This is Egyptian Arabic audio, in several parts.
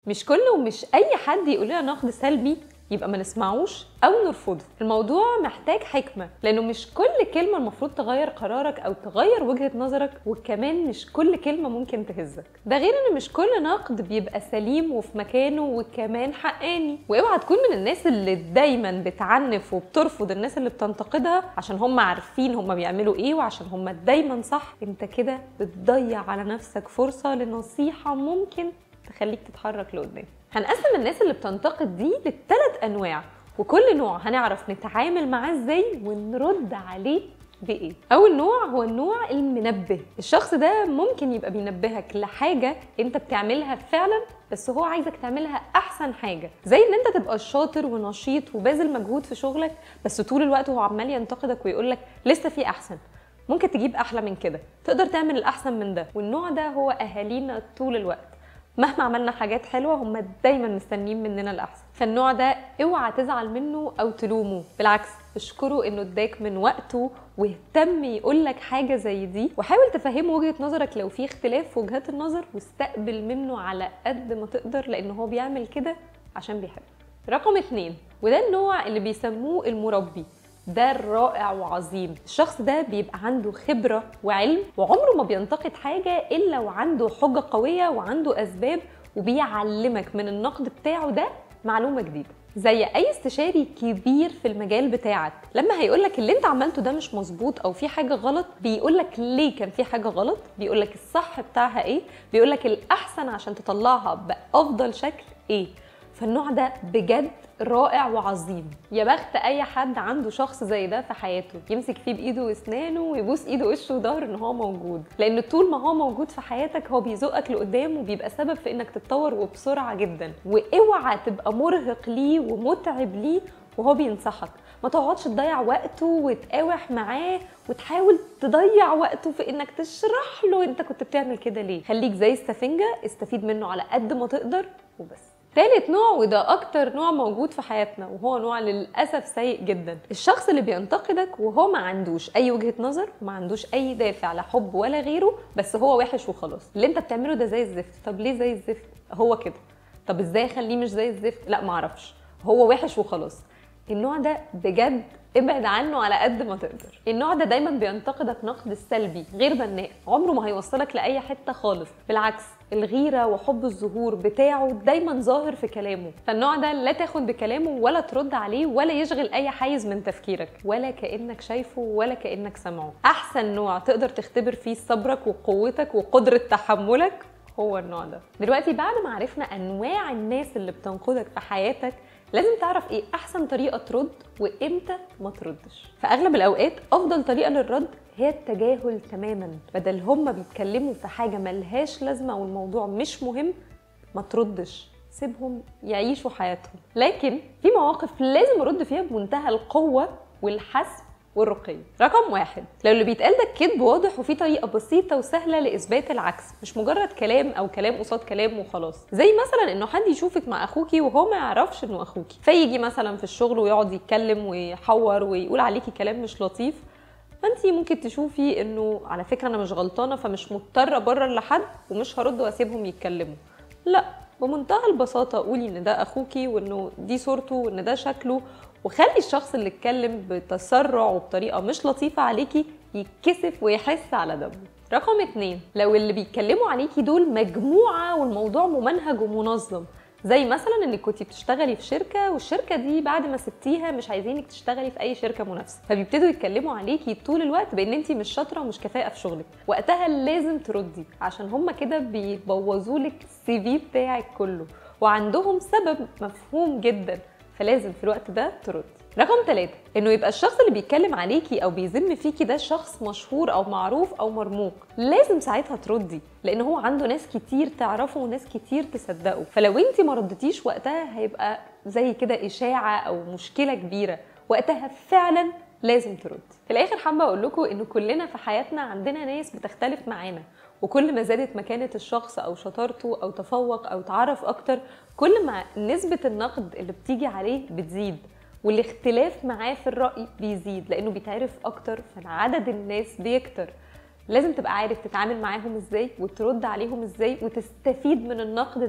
مش كل ومش اي حد يقول لنا نقد سلبي يبقى ما نسمعوش او نرفضه الموضوع محتاج حكمه لانه مش كل كلمه المفروض تغير قرارك او تغير وجهه نظرك وكمان مش كل كلمه ممكن تهزك ده غير ان مش كل نقد بيبقى سليم وفي مكانه وكمان حقاني واوعى تكون من الناس اللي دايما بتعنف وبترفض الناس اللي بتنتقدها عشان هم عارفين هم بيعملوا ايه وعشان هم دايما صح انت كده بتضيع على نفسك فرصه لنصيحه ممكن تخليك تتحرك لقدام هنقسم الناس اللي بتنتقد دي لثلاث انواع وكل نوع هنعرف نتعامل معاه ازاي ونرد عليه بايه اول نوع هو النوع المنبه الشخص ده ممكن يبقى بينبهك لحاجه انت بتعملها فعلا بس هو عايزك تعملها احسن حاجه زي ان انت تبقى شاطر ونشيط وباذل مجهود في شغلك بس طول الوقت هو عمال ينتقدك ويقول لك لسه في احسن ممكن تجيب احلى من كده تقدر تعمل الاحسن من ده والنوع ده هو اهالينا طول الوقت مهما عملنا حاجات حلوه هم دايما مستنيين مننا الاحسن فالنوع ده اوعى تزعل منه او تلومه بالعكس اشكره انه اداك من وقته واهتم يقول لك حاجه زي دي وحاول تفهمه وجهه نظرك لو في اختلاف في وجهات النظر واستقبل منه على قد ما تقدر لان هو بيعمل كده عشان بيحبك رقم اتنين وده النوع اللي بيسموه المربي ده رائع وعظيم الشخص ده بيبقى عنده خبرة وعلم وعمره ما بينتقد حاجة إلا وعنده حجة قوية وعنده أسباب وبيعلمك من النقد بتاعه ده معلومة جديدة زي اي استشاري كبير في المجال بتاعك لما هيقولك اللي انت عملته ده مش مظبوط او في حاجه غلط بيقولك ليه كان في حاجه غلط بيقولك الصح بتاعها ايه بيقولك الاحسن عشان تطلعها بافضل شكل ايه فالنوع ده بجد رائع وعظيم يا بخت اي حد عنده شخص زي ده في حياته يمسك فيه بايده واسنانه ويبوس ايده وشه وظهره ان هو موجود لان طول ما هو موجود في حياتك هو بيزقك لقدام وبيبقى سبب في انك تتطور وبسرعه جدا واوعى تبقى مرهق ليه ومتعب ليه وهو بينصحك ما تقعدش تضيع وقته وتقاوح معاه وتحاول تضيع وقته في انك تشرح له انت كنت بتعمل كده ليه خليك زي السفنجه استفيد منه على قد ما تقدر وبس تالت نوع وده اكتر نوع موجود في حياتنا وهو نوع للاسف سيء جدا الشخص اللي بينتقدك وهو ما عندوش اي وجهه نظر وما عندوش اي دافع لا حب ولا غيره بس هو وحش وخلاص اللي انت بتعمله ده زي الزفت طب ليه زي الزفت هو كده طب ازاي اخليه مش زي الزفت لا معرفش هو وحش وخلاص النوع ده بجد ابعد عنه على قد ما تقدر النوع ده دايما بينتقدك نقد سلبي غير بناء عمره ما هيوصلك لاي حته خالص بالعكس الغيره وحب الظهور بتاعه دايما ظاهر في كلامه فالنوع ده لا تاخد بكلامه ولا ترد عليه ولا يشغل اي حيز من تفكيرك ولا كانك شايفه ولا كانك سامعه احسن نوع تقدر تختبر فيه صبرك وقوتك وقدره تحملك هو النوع ده دلوقتي بعد ما عرفنا انواع الناس اللي بتنقدك في حياتك لازم تعرف ايه احسن طريقه ترد وامتى ما تردش في اغلب الاوقات افضل طريقه للرد هي التجاهل تماما بدل هما بيتكلموا في حاجه ملهاش لازمه والموضوع مش مهم ما تردش سيبهم يعيشوا حياتهم لكن في مواقف لازم ارد فيها بمنتهى القوه والحسم والرقي رقم واحد لو اللي بيتقال ده كذب واضح وفي طريقه بسيطه وسهله لاثبات العكس مش مجرد كلام او كلام قصاد كلام وخلاص زي مثلا انه حد يشوفك مع اخوكي وهو ما يعرفش انه اخوكي فيجي مثلا في الشغل ويقعد يتكلم ويحور ويقول عليكي كلام مش لطيف فانت ممكن تشوفي انه على فكره انا مش غلطانه فمش مضطره ابرر لحد ومش هرد واسيبهم يتكلموا لا بمنتهى البساطه قولي ان ده اخوكي وانه دي صورته وان ده شكله وخلي الشخص اللي اتكلم بتسرع وبطريقه مش لطيفه عليكي يتكسف ويحس على دمه رقم اتنين لو اللي بيتكلموا عليكي دول مجموعه والموضوع ممنهج ومنظم زي مثلا انك كنتي بتشتغلي في شركه والشركه دي بعد ما سبتيها مش عايزينك تشتغلي في اي شركه منافسه فبيبتدوا يتكلموا عليكي طول الوقت بان انت مش شاطره ومش كفاءه في شغلك وقتها لازم تردي عشان هم كده بيبوظوا لك السي في بتاعك كله وعندهم سبب مفهوم جدا فلازم في الوقت ده تردي رقم ثلاثة انه يبقى الشخص اللي بيتكلم عليكي او بيذم فيكي ده شخص مشهور او معروف او مرموق لازم ساعتها تردي لان هو عنده ناس كتير تعرفه وناس كتير تصدقه فلو انت ما ردتيش وقتها هيبقى زي كده اشاعة او مشكلة كبيرة وقتها فعلا لازم ترد في الاخر حابه اقول لكم ان كلنا في حياتنا عندنا ناس بتختلف معانا وكل ما زادت مكانة الشخص أو شطارته أو تفوق أو تعرف أكتر كل ما نسبة النقد اللي بتيجي عليه بتزيد والاختلاف معاه في الرأي بيزيد لأنه بيتعرف أكتر فعدد الناس بيكتر لازم تبقى عارف تتعامل معاهم ازاي وترد عليهم ازاي وتستفيد من النقد ده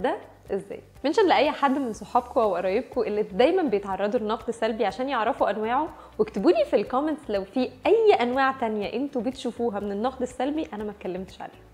ازاي منشن لاي حد من صحابكم او قرايبكم اللي دايما بيتعرضوا لنقد سلبي عشان يعرفوا انواعه واكتبوا لي في الكومنتس لو في اي انواع تانية انتوا بتشوفوها من النقد السلبي انا ما اتكلمتش عليها